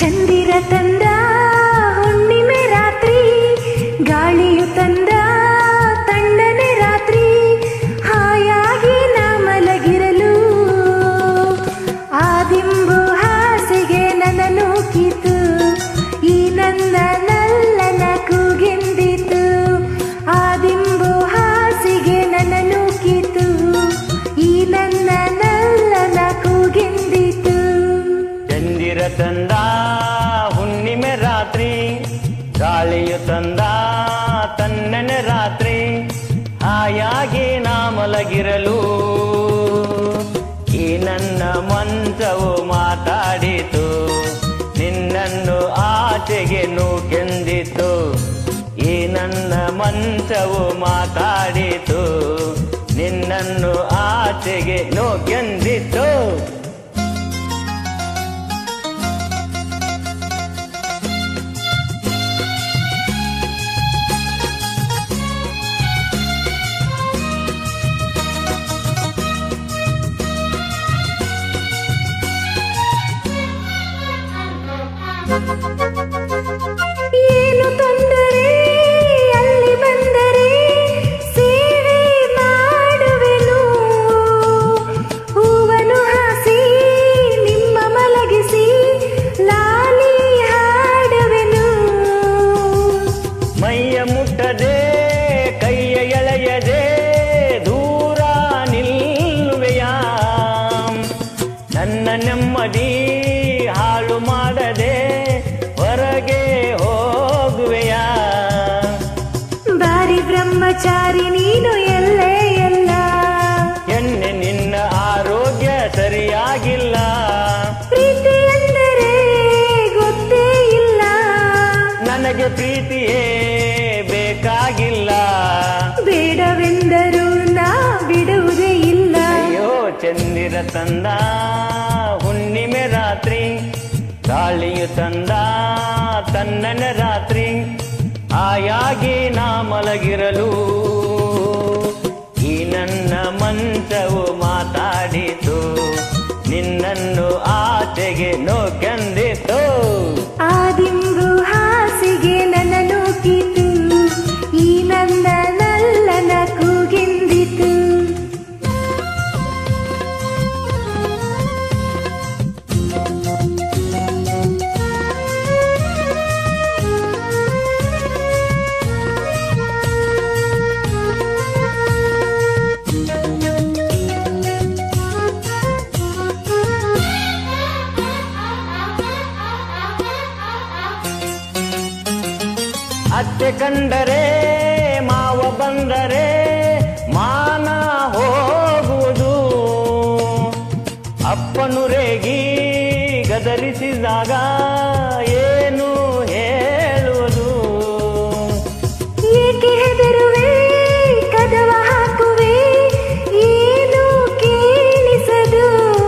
ಚಂದಿರ ತಂದ ಹುಣ್ಣಿಮೆ ರಾತ್ರಿ ಗಾಳಿಯು ತಂದ ತಣ್ಣನೆ ರಾತ್ರಿ ಹಾಯಾಗಿ ನಾ ಮಲಗಿರಲು ಆದಿಂಬು ಹಾಸಿಗೆ ನನ್ನ ನೂಕಿತು ಈ ನನ್ನ ನಲ್ಲನ ಕೂಗೆಂದಿತು ಆದಿಂಬು ಹಾಸಿಗೆ ನನ್ನ ನೂಕಿತು ಈ ನನ್ನ ನಲ್ಲನ ಕೂಗೆಂದಿತು ಚಂದಿರ ತಂದ ಹುಣ್ಣಿಮೆ ರಾತ್ರಿ ಗಾಳಿಯು ತಂದ ತನ್ನನೆ ರಾತ್ರಿ ಹಾಯಾಗಿ ನಾ ಮಲಗಿರಲು ಈ ನನ್ನ ಮಂಚವು ಮಾತಾಡಿತು ನಿನ್ನನ್ನು ಆಚೆಗೆ ನೂಕೆಂದಿತು ಈ ನನ್ನ ಮಂಚವು ಮಾತಾಡಿತು ನಿನ್ನನ್ನು ಆಚೆಗೆ ನೂಕೆಂದಿತು ಏನು ತೊಂದರೆ ಅಲ್ಲಿ ಬಂದರೆ ಸೇವೆ ಮಾಡುವೆನು ಹೂವನು ಹಾಸಿ ನಿಮ್ಮ ಮಲಗಿಸಿ ಲಾಲಿ ಹಾಡುವೆನು ಮೈಯ ಮುಟ್ಟದೆ ಕೈಯ ಎಳೆಯದೆ ದೂರ ನಿಲ್ಲುವೆಯ ನನ್ನ ನೆಮ್ಮದಿ ಹಾಳು ಮಾಡದೆ ಹೊರಗೆ ಹೋಗುವೆಯ ಬಾರಿ ಬ್ರಹ್ಮಚಾರಿ ನೀನು ಎಲ್ಲೇ ಎಲ್ಲ ಎನ್ನೆ ನಿನ್ನ ಆರೋಗ್ಯ ಸರಿಯಾಗಿಲ್ಲ ಪ್ರೀತಿ ಎಂದರೆ ಗೊತ್ತೇ ಇಲ್ಲ ನನಗೆ ಪ್ರೀತಿಯೇ ಬೇಕಾಗಿಲ್ಲ ಬೇಡವೆಂದರೂ ನಾ ಬಿಡುವುದೇ ಇಲ್ಲ ಅಯ್ಯೋ ಚಂದಿರ ತಂದ ಹುಣ್ಣಿಮೆ ರಾತ್ರಿ ಗಾಳಿಯು ತಂದ ತನ್ನನ ರಾತ್ರಿ ಆಯಾಗಿ ನಾ ಮಲಗಿರಲು ಈ ನನ್ನ ಮಂಚವು ಮಾತಾಡಿತು ನಿನ್ನನ್ನು ಆಚೆಗೆ ನೋಕೆಂದಿತು ಆದಿಂಬು ಹಾಸಿಗೆ ನನ್ನ ನೂಕಿತು ಈ ನನ್ನ ನಲ್ಲನ ಕೂಗೆಂದಿತು ಅತ್ತೆ ಕಂಡರೆ ಮಾವ ಬಂದರೆ ಮಾನ ಹೋಗುವುದು ಅಪ್ಪನು ರೇಗಿ ಗದರಿಸಿದಾಗ ಏನು ಹೇಳುವುದು ಏಕೆ ಹೆದರುವೆ ಕದವ ಹಾಕುವೆ ಏನು ಕೇಳಿಸದು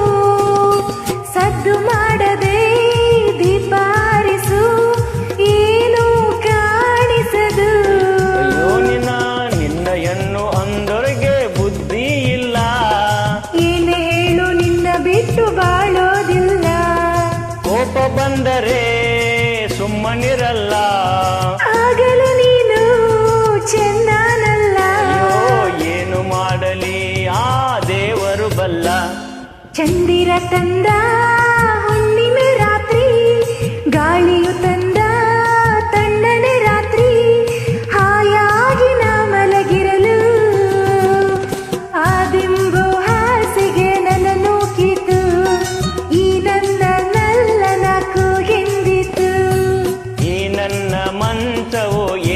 ಸದ್ದು ಮಾಡದೆ ದೀಪ ಆರಿಸು ಏನು ಕಾಣಿಸದು ಅಯ್ಯೋ ನಿನ್ನ ನಿನ್ನ ಹೆಣ್ಣು ಅಂದೊಳಗೆ ಬುದ್ಧಿ ಇಲ್ಲ ಏನೇ ಹೇಳು ನಿನ್ನ ಬಿಟ್ಟು ಬಾಳೋದಿಲ್ಲ ಕೋಪ ಬಂದರೆ ಸುಮ್ಮನಿರಲ್ಲ ಆಗಲು ನೀನು ಚೆಂದಾನಲ್ಲ ಅಯ್ಯೋ ಏನು ಮಾಡಲಿ ಆ ದೇವರು ಬಲ್ಲ ಚಂದಿರ ತಂದ ಹುಣ್ಣಿಮೆ ರಾತ್ರಿ ಗಾಳಿಯು ತಂದ ತಣ್ಣನೆ ರಾತ್ರಿ ಹಾಯಾಗಿ ನಾ ಮಲಗಿರಲು ಆದಿಂಬು ಹಾಸಿಗೆ ನನ್ನ ನೂಕಿತು ಈ ನನ್ನ ನಲ್ಲನ ಕೂಗೆಂದಿತು ಈ ನನ್ನ ಮಂಚವು